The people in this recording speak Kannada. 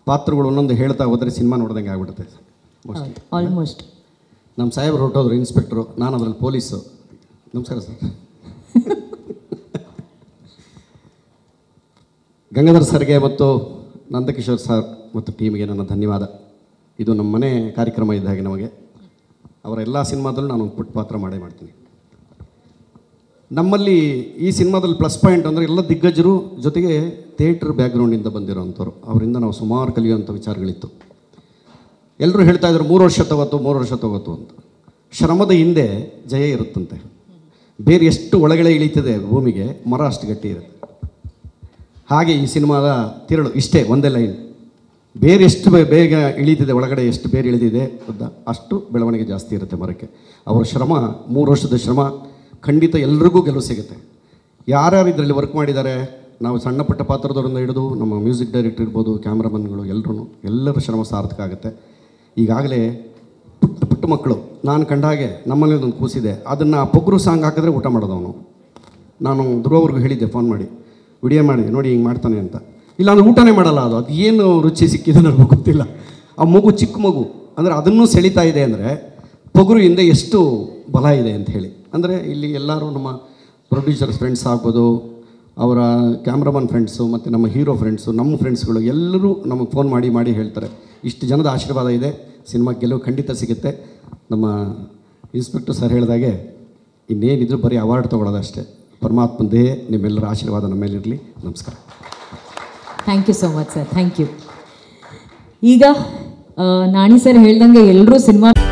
ಪಾತ್ರಗಳು ಒಂದೊಂದು ಹೇಳ್ತಾ ಹೋದರೆ ಸಿನಿಮಾ ನೋಡ್ದಂಗೆ ಆಗ್ಬಿಡುತ್ತೆ ಹೌದು ಆಲ್ಮೋಸ್ಟ್ ನಮ್ಮ ಸಾಹೇಬ್ರು ಹೊರಟೋದ್ರು ಇನ್ಸ್ಪೆಕ್ಟ್ರು ನಾನು ಅದರಲ್ಲಿ ಪೊಲೀಸು ನಮಸ್ಕಾರ ಸರ್ ಗಂಗಾಧರ್ ಸರ್ಗೆ ಮತ್ತು ನಂದಕಿಶೋರ್ ಸರ್ ಮತ್ತು ಟೀಮ್ಗೆ ನನ್ನ ಧನ್ಯವಾದ ಇದು ನಮ್ಮ ಮನೆ ಕಾರ್ಯಕ್ರಮ ಇದ್ದ ಹಾಗೆ ನಮಗೆ ಅವರ ಎಲ್ಲ ಸಿನಿಮಾದಲ್ಲೂ ನಾನು ಒಂದು ಪುಟ್ಟ ಪಾತ್ರ ಮಾಡೇ ಮಾಡ್ತೀನಿ ನಮ್ಮಲ್ಲಿ ಈ ಸಿನಿಮಾದಲ್ಲಿ ಪ್ಲಸ್ ಪಾಯಿಂಟ್ ಅಂದರೆ ಎಲ್ಲ ದಿಗ್ಗಜರು ಜೊತೆಗೆ ಥಿಯೇಟ್ರ್ ಬ್ಯಾಕ್ಗ್ರೌಂಡಿಂದ ಬಂದಿರೋವಂಥವ್ರು ಅವರಿಂದ ನಾವು ಸುಮಾರು ಕಲಿಯುವಂಥ ವಿಚಾರಗಳಿತ್ತು ಎಲ್ಲರೂ ಹೇಳ್ತಾ ಇದ್ರು ಮೂರು ವರ್ಷ ತಗೋತು ಮೂರು ವರ್ಷ ತಗೋತು ಅಂತ ಶ್ರಮದ ಹಿಂದೆ ಜಯ ಇರುತ್ತಂತೆ ಬೇರೆ ಎಷ್ಟು ಒಳಗಡೆ ಇಳಿತದೆ ಭೂಮಿಗೆ ಮರ ಅಷ್ಟು ಗಟ್ಟಿ ಇರುತ್ತೆ ಹಾಗೆ ಈ ಸಿನಿಮಾದ ತಿರುಳು ಇಷ್ಟೇ ಒಂದೇ ಲೈನ್ ಬೇರೆ ಎಷ್ಟು ಬೇ- ಬೇಗ ಇಳಿತಿದೆ ಒಳಗಡೆ ಎಷ್ಟು ಬೇರೆ ಇಳಿದಿದೆ ಉದ್ದ ಅಷ್ಟು ಬೆಳವಣಿಗೆ ಜಾಸ್ತಿ ಇರುತ್ತೆ ಮರಕ್ಕೆ ಅವರ ಶ್ರಮ ಮೂರು ವರ್ಷದ ಶ್ರಮ ಖಂಡಿತ ಎಲ್ರಿಗೂ ಗೆಲುವು ಸಿಗುತ್ತೆ ಯಾರ್ಯಾರು ಇದರಲ್ಲಿ ವರ್ಕ್ ಮಾಡಿದ್ದಾರೆ ನಾವು ಸಣ್ಣ ಪುಟ್ಟ ಪಾತ್ರದವರಿಂದ ಹಿಡಿದು ನಮ್ಮ ಮ್ಯೂಸಿಕ್ ಡೈರೆಕ್ಟರ್ ಇರ್ಬೋದು ಕ್ಯಾಮ್ರಾಮನ್ಗಳು ಎಲ್ಲರೂ ಎಲ್ಲರ ಶ್ರಮ ಸಾರ್ಥಕ ಆಗುತ್ತೆ ಈಗಾಗಲೇ ಪುಟ್ಟ ಪುಟ್ಟ ಮಕ್ಕಳು ನಾನು ಕಂಡ ಹಾಗೆ ನಮ್ಮಲ್ಲಿ ಒಂದು ಕೂಸಿದೆ ಅದನ್ನು ಪೊಗ್ರು ಸಾಂಗ್ ಹಾಕಿದ್ರೆ ಊಟ ಮಾಡೋದವನು ನಾನು ಧ್ರುವವ್ರಿಗೂ ಹೇಳಿದ್ದೆ ಫೋನ್ ಮಾಡಿ ವಿಡಿಯೋ ಮಾಡಿ ನೋಡಿ ಹಿಂಗೆ ಮಾಡ್ತಾನೆ ಅಂತ ಇಲ್ಲ ಅಂದ್ರೆ ಊಟನೇ ಮಾಡಲ್ಲ ಅದು ಅದು ಏನು ರುಚಿ ಸಿಕ್ಕಿದೆ ನನಗೆ ಗೊತ್ತಿಲ್ಲ ಆ ಮಗು ಚಿಕ್ಕ ಮಗು ಅಂದರೆ ಅದನ್ನೂ ಸೆಳಿತಾ ಇದೆ ಅಂದರೆ ಪೊಗರು ಹಿಂದೆ ಎಷ್ಟು ಬಲ ಇದೆ ಅಂತ ಹೇಳಿ ಅಂದರೆ ಇಲ್ಲಿ ಎಲ್ಲರೂ ನಮ್ಮ ಪ್ರೊಡ್ಯೂಸರ್ ಫ್ರೆಂಡ್ಸ್ ಆಗ್ಬೋದು ಅವರ ಕ್ಯಾಮ್ರಾಮನ್ ಫ್ರೆಂಡ್ಸು ಮತ್ತು ನಮ್ಮ ಹೀರೋ ಫ್ರೆಂಡ್ಸು ನಮ್ಮ ಫ್ರೆಂಡ್ಸ್ಗಳು ಎಲ್ಲರೂ ನಮಗೆ ಫೋನ್ ಮಾಡಿ ಮಾಡಿ ಹೇಳ್ತಾರೆ ಇಷ್ಟು ಜನದ ಆಶೀರ್ವಾದ ಇದೆ ಸಿನಿಮಾ ಗೆಲುವು ಖಂಡಿತ ಸಿಗುತ್ತೆ ನಮ್ಮ ಇನ್ಸ್ಪೆಕ್ಟರ್ ಸರ್ ಹೇಳಿದಾಗೆ ಇನ್ನೇನಿದ್ರು ಬರೀ ಅವಾರ್ಡ್ ತೊಗೊಳೋದಷ್ಟೇ ಪರಮಾತ್ಮನ ದೇಹ ನಿಮ್ಮೆಲ್ಲರ ಆಶೀರ್ವಾದ ನಮ್ಮ ಮೇಲಿರಲಿ ನಮಸ್ಕಾರ thank you so much sir thank you ಈಗ ಆ, ನಾಣಿ ಸರ್ ಹೇಳ್ದಂಗೆ ಎಲ್ಲರೂ ಸಿನಿಮಾ